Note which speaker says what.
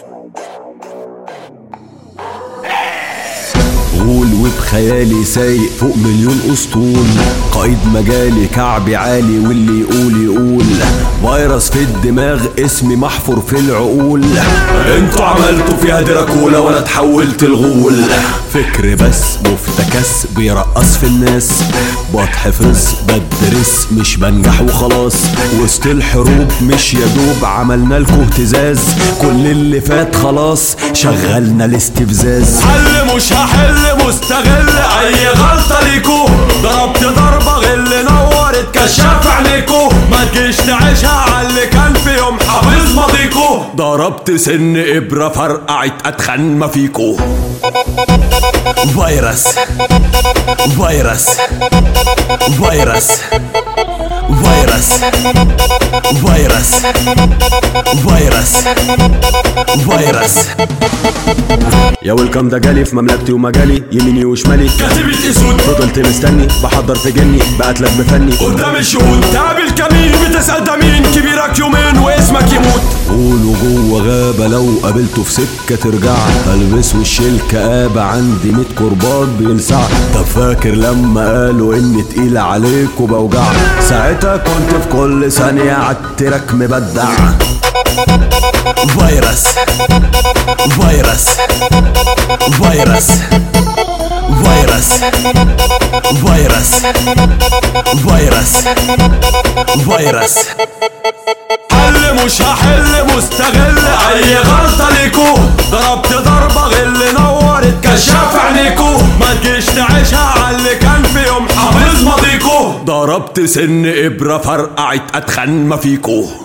Speaker 1: غول وبخيالي سايق فوق مليون اسطول قائد مجالي كعبي عالي واللي يقول يقول فيروس في الدماغ اسمي محفور في العقول انتوا عملتوا فيها دراكولا وانا اتحولت الغول فكر بس مفتكس بيرقص في الناس بتحفظ بدرس مش بنجح وخلاص وسط الحروب مش يا دوب عملنا لكم اهتزاز كل اللي فات خلاص شغلنا الاستفزاز
Speaker 2: حل مش هحل مستغل اي غلطة ليكو ضربت ضربة غل نورت كشاف عينيكو ما تجيش تعيشها على اللي كان في يوم حافظ ماضيكو
Speaker 1: ضربت سن ابرة فرقعت اتخن ما فيكو فيروس فيروس فيروس فيروس فيروس فيروس فيروس يا ويلكم ده جالي في مملكتي ومجالي يميني وشمالي
Speaker 2: كتبت اسود
Speaker 1: فضلت مستني بحضر في جني بقتلك بفني
Speaker 2: قدام الشهود تقابل كمين بتسأل ده مين كبيرك يومين واسمك يموت
Speaker 1: قولوا جوه غابة لو قابلته في سكة ترجع البس وش الكآبة عندي ميت كرباج بيلسع طب فاكر لما قالوا اني تقيل عليك وبوجع ساعتها كنت في كل ثانية عالتراك مبدع فيروس فيروس فيروس فيروس فيروس فيروس فيروس
Speaker 2: حل مش هحل مستغل اي غلطة ليكو ضربت ضربة غل نورت كشاف عينيكو ما تجيش تعيشها على اللي كان في يوم حافظ ماضيكو
Speaker 1: ضربت سن ابرة فرقعت اتخن ما فيكو